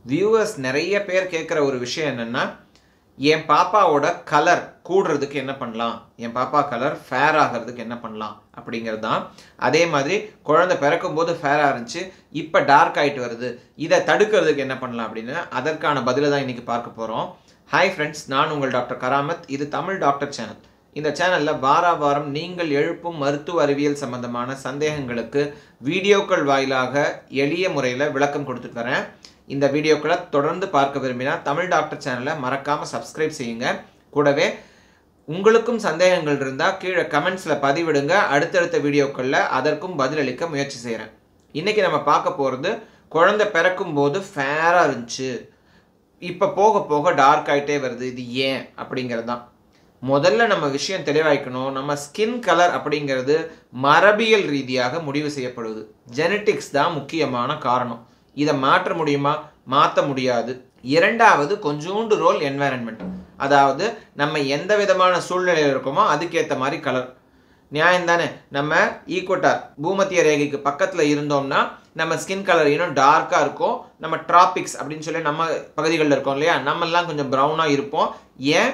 viewers நிறைய பேர் கேட்குற ஒரு விஷயம் என்னென்னா என் பாப்பாவோட கலர் கூடுறதுக்கு என்ன பண்ணலாம் என் பாப்பா கலர் ஃபேர் ஆகிறதுக்கு என்ன பண்ணலாம் அப்படிங்கிறது தான் அதே மாதிரி குழந்தை பிறக்கும்போது ஃபேராக இருந்துச்சு இப்போ டார்க் ஆகிட்டு வருது இதை தடுக்கிறதுக்கு என்ன பண்ணலாம் அப்படின்னு அதற்கான பதிலை தான் இன்றைக்கி பார்க்க போகிறோம் ஹாய் ஃப்ரெண்ட்ஸ் நான் உங்கள் டாக்டர் கராமத் இது தமிழ் டாக்டர் சேனல் இந்த சேனலில் வார வாரம் நீங்கள் எழுப்பும் மருத்துவ அறிவியல் சம்பந்தமான சந்தேகங்களுக்கு வீடியோக்கள் வாயிலாக எளிய முறையில் விளக்கம் கொடுத்துட்டு வரேன் இந்த வீடியோக்களை தொடர்ந்து பார்க்க விரும்பினா தமிழ் டாக்டர் சேனலை மறக்காமல் சப்ஸ்கிரைப் செய்யுங்க கூடவே உங்களுக்கும் சந்தேகங்கள் இருந்தால் கீழே கமெண்ட்ஸில் பதிவிடுங்க அடுத்தடுத்த வீடியோக்களில் அதற்கும் பதிலளிக்க முயற்சி செய்கிறேன் இன்றைக்கி நம்ம பார்க்க போகிறது குழந்தை பிறக்கும் போது ஃபேராக இருந்துச்சு இப்போ போக போக டார்க் ஆகிட்டே வருது இது ஏன் அப்படிங்கிறது தான் முதல்ல நம்ம விஷயம் தெளிவாய்க்கணும் நம்ம ஸ்கின் கலர் அப்படிங்கிறது மரபியல் ரீதியாக முடிவு செய்யப்படுது ஜெனட்டிக்ஸ் தான் முக்கியமான காரணம் இதை மாற்ற முடியுமா மாற்ற முடியாது இரண்டாவது கொஞ்சோண்டு ரோல் என்வாயரன்மெண்ட் அதாவது நம்ம எந்த விதமான சூழ்நிலையில் இருக்கோமோ அதுக்கேற்ற மாதிரி கலர் நியாயம் தானே நம்ம ஈக்குவட்டார் பூமத்திய ரேகைக்கு பக்கத்தில் இருந்தோம்னா நம்ம ஸ்கின் கலர் இன்னும் டார்க்காக இருக்கும் நம்ம டிராபிக்ஸ் அப்படின்னு சொல்லி நம்ம பகுதிகளில் இருக்கோம் இல்லையா நம்மெல்லாம் கொஞ்சம் ப்ரௌனாக இருப்போம் ஏன்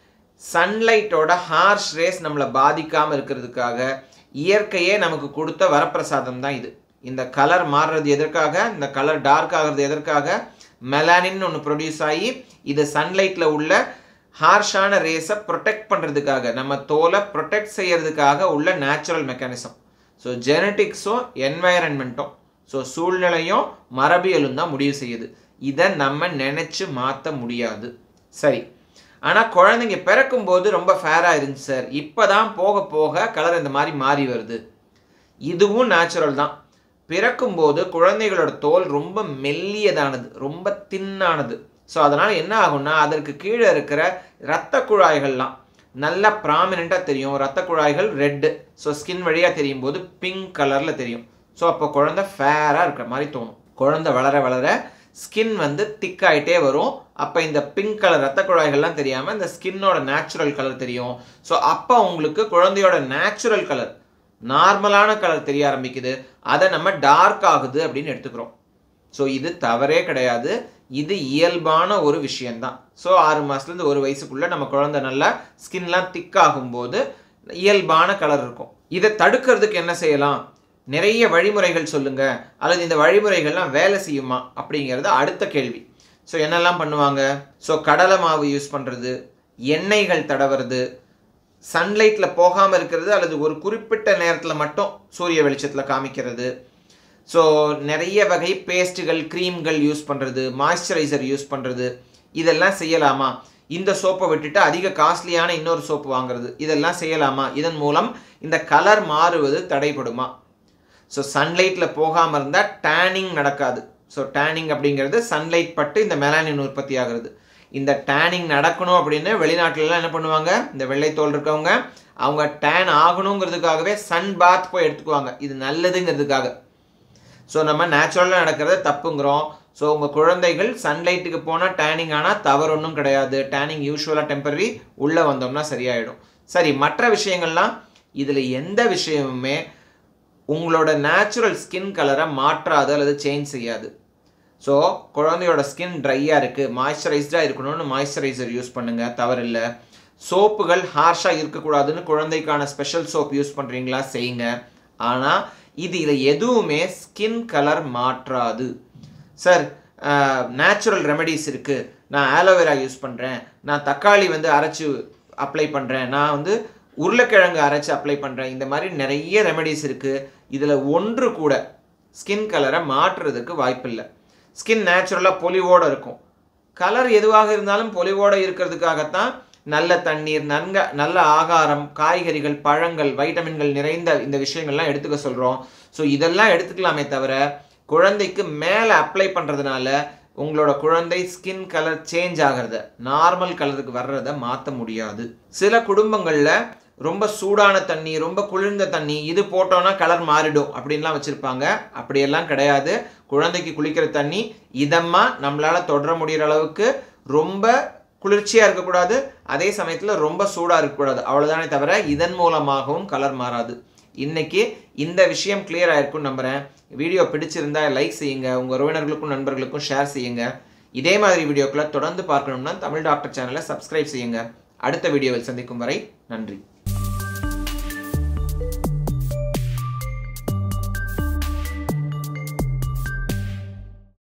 சன்லைட்டோட ஹார்ஷ் ரேஸ் நம்மளை பாதிக்காமல் இருக்கிறதுக்காக இயற்கையே நமக்கு கொடுத்த வரப்பிரசாதம் தான் இது இந்த கலர் மாறுறது எதற்காக இந்த கலர் டார்க் ஆகிறது எதற்காக மெலானின் ஒன்று ப்ரொடியூஸ் ஆகி இது சன்லைட்டில் உள்ள ஹார்ஷான ரேஸை ப்ரொடெக்ட் பண்ணுறதுக்காக நம்ம தோலை ப்ரொடெக்ட் செய்யறதுக்காக உள்ள நேச்சுரல் மெக்கானிசம் ஸோ ஜெனட்டிக்ஸும் என்வாயரன்மெண்ட்டும் ஸோ சூழ்நிலையும் மரபியலும் தான் முடிவு செய்யுது இதை நம்ம நினச்சி மாற்ற முடியாது சரி ஆனால் குழந்தைங்க பிறக்கும்போது ரொம்ப ஃபேராக இருந்துச்சு சார் இப்போ தான் போக போக கலர் இந்த மாதிரி மாறி வருது இதுவும் நேச்சுரல் தான் பிறக்கும்போது குழந்தைகளோட தோல் ரொம்ப மெல்லியதானது ரொம்ப தின்னானது ஸோ அதனால் என்ன ஆகும்னா அதற்கு கீழே இருக்கிற இரத்த குழாய்கள்லாம் நல்லா ப்ராமினெண்ட்டாக தெரியும் ரத்த குழாய்கள் ரெட்டு ஸோ ஸ்கின் வழியாக தெரியும் போது பிங்க் கலரில் தெரியும் ஸோ அப்போ குழந்தை ஃபேராக இருக்கிற மாதிரி தோணும் குழந்தை வளர வளர ஸ்கின் வந்து திக்காயிட்டே வரும் அப்போ இந்த பிங்க் கலர் ரத்த குழாய்கள்லாம் தெரியாமல் இந்த ஸ்கின்னோட நேச்சுரல் கலர் தெரியும் ஸோ அப்போ உங்களுக்கு குழந்தையோட நேச்சுரல் கலர் நார்மலான கலர் தெரிய ஆரம்பிக்குது அதை நம்ம டார்க் ஆகுது அப்படின்னு எடுத்துக்கிறோம் ஸோ இது தவறே கிடையாது இது இயல்பான ஒரு விஷயந்தான் ஸோ ஆறு மாதத்துலேருந்து ஒரு வயசுக்குள்ளே நம்ம குழந்தை நல்லா ஸ்கின்லாம் திக்காகும் போது இயல்பான கலர் இருக்கும் இதை தடுக்கிறதுக்கு என்ன செய்யலாம் நிறைய வழிமுறைகள் சொல்லுங்க அல்லது இந்த வழிமுறைகள்லாம் வேலை செய்யுமா அப்படிங்கிறது அடுத்த கேள்வி ஸோ என்னெல்லாம் பண்ணுவாங்க ஸோ கடலை மாவு யூஸ் பண்ணுறது எண்ணெய்கள் தடவுறது சன்லைட்டில் போகாமல் இருக்கிறது அல்லது ஒரு குறிப்பிட்ட நேரத்தில் மட்டும் சூரிய வெளிச்சத்தில் காமிக்கிறது ஸோ நிறைய வகை பேஸ்ட்டுகள் க்ரீம்கள் யூஸ் பண்ணுறது மாய்ஸ்சரைசர் யூஸ் பண்ணுறது இதெல்லாம் செய்யலாமா இந்த சோப்பை விட்டுட்டு அதிக காஸ்ட்லியான இன்னொரு சோப்பு வாங்குறது இதெல்லாம் செய்யலாமா இதன் மூலம் இந்த கலர் மாறுவது தடைப்படுமா ஸோ சன்லைட்டில் போகாமல் இருந்தால் டேனிங் நடக்காது ஸோ டேனிங் அப்படிங்கிறது சன்லைட் பட்டு இந்த மெலானின் உற்பத்தி ஆகிறது இந்த டேனிங் நடக்கணும் அப்படின்னு வெளிநாட்டிலலாம் என்ன பண்ணுவாங்க இந்த வெள்ளைத்தோல் இருக்கவங்க அவங்க டேன் ஆகணுங்கிறதுக்காகவே சன் பாத் போய் எடுத்துக்குவாங்க இது நல்லதுங்கிறதுக்காக ஸோ நம்ம நேச்சுரலாக நடக்கிறத தப்புங்கிறோம் ஸோ உங்கள் குழந்தைகள் சன்லைட்டுக்கு போனால் டேனிங் ஆனால் தவறு ஒன்றும் கிடையாது டேனிங் யூஸ்வலாக டெம்பரரி உள்ளே வந்தோம்னா சரியாயிடும் சரி மற்ற விஷயங்கள்லாம் இதில் எந்த விஷயமுமே உங்களோட நேச்சுரல் ஸ்கின் கலரை மாற்றாது அல்லது சேஞ்ச் செய்யாது ஸோ குழந்தையோட ஸ்கின் ட்ரையாக இருக்குது மாய்ஸ்சரைஸ்டாக இருக்கணும்னு மாய்ஸ்சரைசர் யூஸ் பண்ணுங்கள் தவறில்லை சோப்புகள் ஹார்ஷாக இருக்கக்கூடாதுன்னு குழந்தைக்கான ஸ்பெஷல் சோப் யூஸ் பண்ணுறீங்களா செய்யுங்க ஆனால் இதில் எதுவுமே ஸ்கின் கலர் மாற்றாது சார் நேச்சுரல் ரெமெடிஸ் இருக்குது நான் ஆலோவேரா யூஸ் பண்ணுறேன் நான் தக்காளி வந்து அரைச்சி அப்ளை பண்ணுறேன் நான் வந்து உருளைக்கிழங்கு அரைச்சி அப்ளை பண்ணுறேன் இந்த மாதிரி நிறைய ரெமெடிஸ் இருக்குது இதில் ஒன்று கூட ஸ்கின் கலரை மாற்றுறதுக்கு வாய்ப்பில்லை ஸ்கின் நேச்சுரலாக பொலிவோடு இருக்கும் கலர் எதுவாக இருந்தாலும் பொலிவோடு இருக்கிறதுக்காகத்தான் நல்ல தண்ணீர் நன்க நல்ல ஆகாரம் காய்கறிகள் பழங்கள் வைட்டமின்கள் நிறைந்த இந்த விஷயங்கள்லாம் எடுத்துக்க சொல்கிறோம் ஸோ இதெல்லாம் எடுத்துக்கலாமே தவிர குழந்தைக்கு மேலே அப்ளை பண்ணுறதுனால உங்களோட குழந்தை ஸ்கின் கலர் சேஞ்ச் ஆகிறத நார்மல் கலருக்கு வர்றதை மாற்ற முடியாது சில குடும்பங்களில் ரொம்ப சூடான தண்ணி ரொம்ப குளிர்ந்த தண்ணி இது போட்டோன்னா கலர் மாறிடும் அப்படின்லாம் வச்சுருப்பாங்க அப்படியெல்லாம் கிடையாது குழந்தைக்கு குளிக்கிற தண்ணி இதமாக நம்மளால் தொடர முடிகிற அளவுக்கு ரொம்ப குளிர்ச்சியாக இருக்கக்கூடாது அதே சமயத்தில் ரொம்ப சூடாக இருக்கக்கூடாது அவ்வளோதானே தவிர இதன் மூலமாகவும் கலர் மாறாது இன்னைக்கு இந்த விஷயம் கிளியர் ஆயிருக்கும்னு நம்புகிறேன் வீடியோ பிடிச்சிருந்தா லைக் செய்யுங்க உங்கள் உறவினர்களுக்கும் நண்பர்களுக்கும் ஷேர் செய்யுங்க இதே மாதிரி வீடியோக்களை தொடர்ந்து பார்க்கணும்னா தமிழ் டாக்டர் சேனலை சப்ஸ்கிரைப் செய்யுங்க அடுத்த வீடியோவில் சந்திக்கும் வரை நன்றி